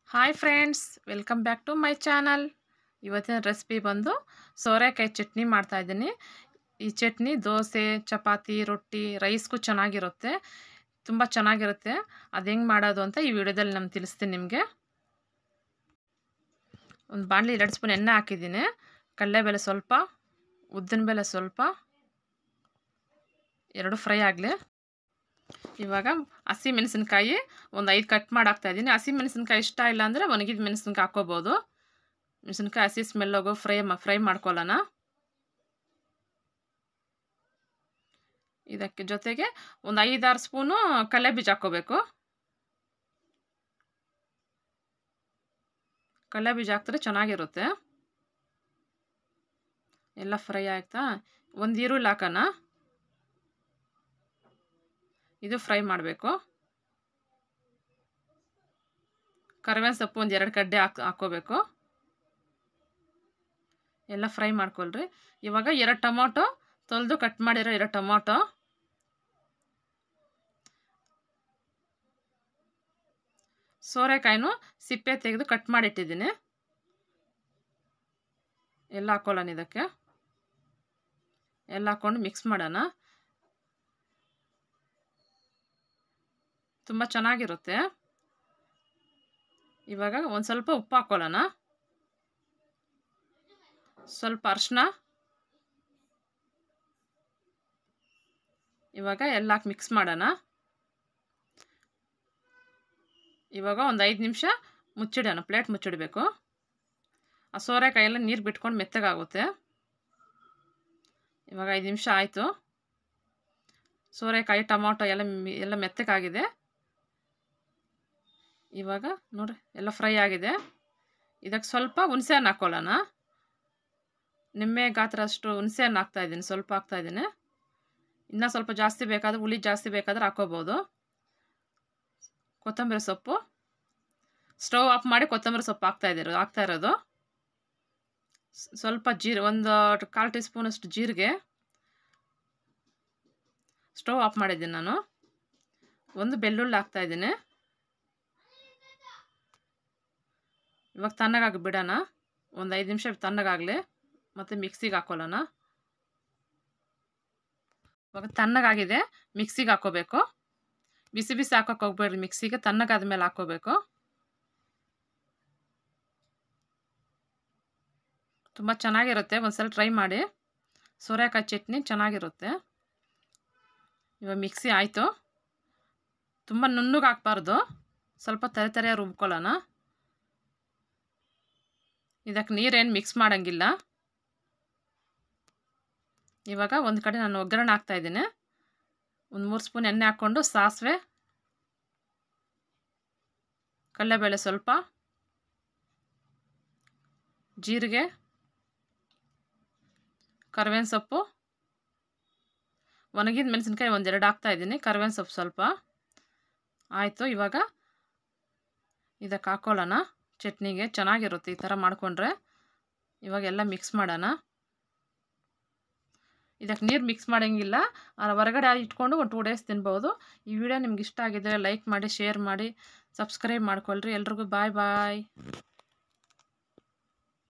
hi friends welcome back to my channel ಇವತ್ತಿನ recipe ಬಂದು ಸೋರೆಕಾಯಿ ಚಟ್ನಿ ಮಾಡ್ತಾಯಿದ್ದೀನಿ ಈ ಚಟ್ನಿ ದೋಸೆ ಚಪಾತಿ ರೊಟ್ಟಿ ರೈಸ್ಗೂ ಚೆನ್ನಾಗಿರುತ್ತೆ ತುಂಬ ಚೆನ್ನಾಗಿರುತ್ತೆ ಅದು ಹೆಂಗೆ ಮಾಡೋದು ಅಂತ ಈ ವಿಡಿಯೋದಲ್ಲಿ ನಾನು ತಿಳಿಸ್ತೀನಿ ನಿಮಗೆ ಒಂದು ಬಾಣಲಿ ಎರಡು ಸ್ಪೂನ್ ಎಣ್ಣೆ ಹಾಕಿದ್ದೀನಿ ಕಡಲೆಬೇಳೆ ಸ್ವಲ್ಪ ಉದ್ದಿನಬೇಳೆ ಸ್ವಲ್ಪ ಎರಡು ಫ್ರೈ ಆಗಲಿ ಇವಾಗ ಹಸಿ ಮೆಣಸಿನ್ಕಾಯಿ ಒಂದು ಐದು ಕಟ್ ಮಾಡಿ ಹಾಕ್ತಾಯಿದ್ದೀನಿ ಹಸಿ ಮೆಣಸಿನ್ಕಾಯಿ ಇಷ್ಟ ಇಲ್ಲ ಅಂದರೆ ಒಣಗಿದ ಮೆಣಸಿನ್ಕಾಯಿ ಹಾಕ್ಕೋಬೋದು ಮೆಣಸಿನ್ಕಾಯಿ ಹಸಿ ಸ್ಮೆಲ್ ಹೋಗೋ ಫ್ರೈ ಫ್ರೈ ಮಾಡ್ಕೊಳ್ಳೋಣ ಇದಕ್ಕೆ ಜೊತೆಗೆ ಒಂದು ಐದಾರು ಸ್ಪೂನು ಕಡಲೆ ಬೀಜ ಹಾಕ್ಕೋಬೇಕು ಕಡಲೆ ಬೀಜ ಹಾಕಿದ್ರೆ ಚೆನ್ನಾಗಿರುತ್ತೆ ಎಲ್ಲ ಫ್ರೈ ಆಯ್ತಾ ಒಂದು ಈರುಳ್ಳಿ ಹಾಕೋಣ ಇದು ಫ್ರೈ ಮಾಡಬೇಕು ಕರಿಬೇವಿನ ಸೊಪ್ಪು ಒಂದು ಎರಡು ಕಡ್ಡೆ ಹಾಕ್ ಹಾಕ್ಕೋಬೇಕು ಎಲ್ಲ ಫ್ರೈ ಮಾಡ್ಕೊಳ್ರಿ ಇವಾಗ ಎರಡು ಟೊಮೊಟೊ ತೊಳೆದು ಕಟ್ ಮಾಡಿರೋ ಎರಡು ಟೊಮೊಟೊ ಸೋರೆಕಾಯಿನೂ ಸಿಪ್ಪೆ ತೆಗೆದು ಕಟ್ ಮಾಡಿಟ್ಟಿದ್ದೀನಿ ಎಲ್ಲ ಹಾಕೊಳ್ಳೋಣ ಇದಕ್ಕೆ ಎಲ್ಲ ಹಾಕ್ಕೊಂಡು ಮಿಕ್ಸ್ ಮಾಡೋಣ ತುಂಬ ಚೆನ್ನಾಗಿರುತ್ತೆ ಇವಾಗ ಒಂದು ಸ್ವಲ್ಪ ಉಪ್ಪು ಹಾಕ್ಕೊಳ್ಳೋಣ ಸ್ವಲ್ಪ ಅರ್ಶಿನ ಇವಾಗ ಎಲ್ಲ ಹಾಕಿ ಮಿಕ್ಸ್ ಮಾಡೋಣ ಇವಾಗ ಒಂದು ಐದು ನಿಮಿಷ ಮುಚ್ಚಿಡೋಣ ಪ್ಲೇಟ್ ಮುಚ್ಚಿಡಬೇಕು ಆ ಸೋರೆಕಾಯಿ ಎಲ್ಲ ನೀರು ಬಿಟ್ಕೊಂಡು ಮೆತ್ತಗಾಗುತ್ತೆ ಇವಾಗ ಐದು ನಿಮಿಷ ಆಯಿತು ಸೋರೆಕಾಯಿ ಟೊಮೊಟೊ ಎಲ್ಲ ಎಲ್ಲ ಮೆತ್ತಗಾಗಿದೆ ಇವಾಗ ನೋಡಿರಿ ಎಲ್ಲ ಫ್ರೈ ಆಗಿದೆ ಇದಕ್ಕೆ ಸ್ವಲ್ಪ ಹುಣಸೆಹಣ್ಣು ಹಾಕ್ಕೊಳ್ಳೋಣ ನಿಮ್ಮೆ ಗಾತ್ರ ಅಷ್ಟು ಹುಣಸೆಹಣ್ಣು ಹಾಕ್ತಾಯಿದ್ದೀನಿ ಸ್ವಲ್ಪ ಹಾಕ್ತಾಯಿದ್ದೀನಿ ಇನ್ನೂ ಸ್ವಲ್ಪ ಜಾಸ್ತಿ ಬೇಕಾದರೆ ಹುಳಿ ಜಾಸ್ತಿ ಬೇಕಾದ್ರೆ ಹಾಕ್ಕೋಬೋದು ಕೊತ್ತಂಬರಿ ಸೊಪ್ಪು ಸ್ಟವ್ ಆಫ್ ಮಾಡಿ ಕೊತ್ತಂಬರಿ ಸೊಪ್ಪು ಹಾಕ್ತಾಯಿದ್ದೀರೋ ಹಾಕ್ತಾ ಇರೋದು ಸ್ವಲ್ಪ ಜೀರ ಒಂದು ಕಾಲು ಟೀ ಸ್ಪೂನಷ್ಟು ಜೀರಿಗೆ ಸ್ಟವ್ ಆಫ್ ಮಾಡಿದ್ದೀನಿ ನಾನು ಒಂದು ಬೆಳ್ಳುಳ್ಳಿ ಹಾಕ್ತಾಯಿದ್ದೀನಿ ಇವಾಗ ತಣ್ಣಗಾಗಿ ಬಿಡೋಣ ಒಂದು ಐದು ನಿಮಿಷ ತಣ್ಣಗಾಗಲಿ ಮತ್ತು ಮಿಕ್ಸಿಗೆ ಹಾಕ್ಕೊಳ್ಳೋಣ ಇವಾಗ ತಣ್ಣಗಾಗಿದೆ ಮಿಕ್ಸಿಗೆ ಹಾಕ್ಕೋಬೇಕು ಬಿಸಿ ಬಿಸಿ ಹಾಕೋಕೆ ಹೋಗ್ಬೇಡ್ರಿ ಮಿಕ್ಸಿಗೆ ತಣ್ಣಗಾದ ಮೇಲೆ ಹಾಕ್ಕೋಬೇಕು ತುಂಬ ಚೆನ್ನಾಗಿರುತ್ತೆ ಒಂದ್ಸಲ ಟ್ರೈ ಮಾಡಿ ಸೋರೆಕಾಯಿ ಚಟ್ನಿ ಚೆನ್ನಾಗಿರುತ್ತೆ ಇವಾಗ ಮಿಕ್ಸಿ ಆಯಿತು ತುಂಬ ನುಣ್ಣಗೆ ಹಾಕ್ಬಾರ್ದು ಸ್ವಲ್ಪ ತರೆ ತರೆ ರುಬ್ಕೊಳ್ಳೋಣ ಇದಕ್ಕೆ ನೀರೇನು ಮಿಕ್ಸ್ ಮಾಡೋಂಗಿಲ್ಲ ಇವಾಗ ಒಂದು ಕಡೆ ನಾನು ಒಗ್ಗರಣೆ ಹಾಕ್ತಾಯಿದ್ದೀನಿ ಒಂದು ಮೂರು ಸ್ಪೂನ್ ಎಣ್ಣೆ ಹಾಕ್ಕೊಂಡು ಸಾಸಿವೆ ಕಡಲೆಬೇಳೆ ಸ್ವಲ್ಪ ಜೀರಿಗೆ ಕರಿಬೇವಿನ ಸೊಪ್ಪು ಒಣಗಿದ ಮೆಣಸಿನ್ಕಾಯಿ ಒಂದೆರಡು ಹಾಕ್ತಾಯಿದ್ದೀನಿ ಕರಿಬೇವಿನ ಸೊಪ್ಪು ಸ್ವಲ್ಪ ಆಯಿತು ಇವಾಗ ಇದಕ್ಕೆ ಹಾಕ್ಕೊಳ್ಳೋಣ ಚಟ್ನಿಗೆ ಚೆನ್ನಾಗಿರುತ್ತೆ ಈ ಥರ ಮಾಡಿಕೊಂಡ್ರೆ ಇವಾಗೆಲ್ಲ ಮಿಕ್ಸ್ ಮಾಡೋಣ ಇದಕ್ಕೆ ನೀರು ಮಿಕ್ಸ್ ಮಾಡೋಂಗಿಲ್ಲ ಹೊರಗಡೆ ಇಟ್ಕೊಂಡು ಒಂದು ಟೂ ಡೇಸ್ ತಿನ್ಬೋದು ಈ ವಿಡಿಯೋ ನಿಮ್ಗೆ ಇಷ್ಟ ಆಗಿದ್ದರೆ ಲೈಕ್ ಮಾಡಿ ಶೇರ್ ಮಾಡಿ ಸಬ್ಸ್ಕ್ರೈಬ್ ಮಾಡ್ಕೊಳ್ರಿ ಎಲ್ರಿಗೂ ಬಾಯ್ ಬಾಯ್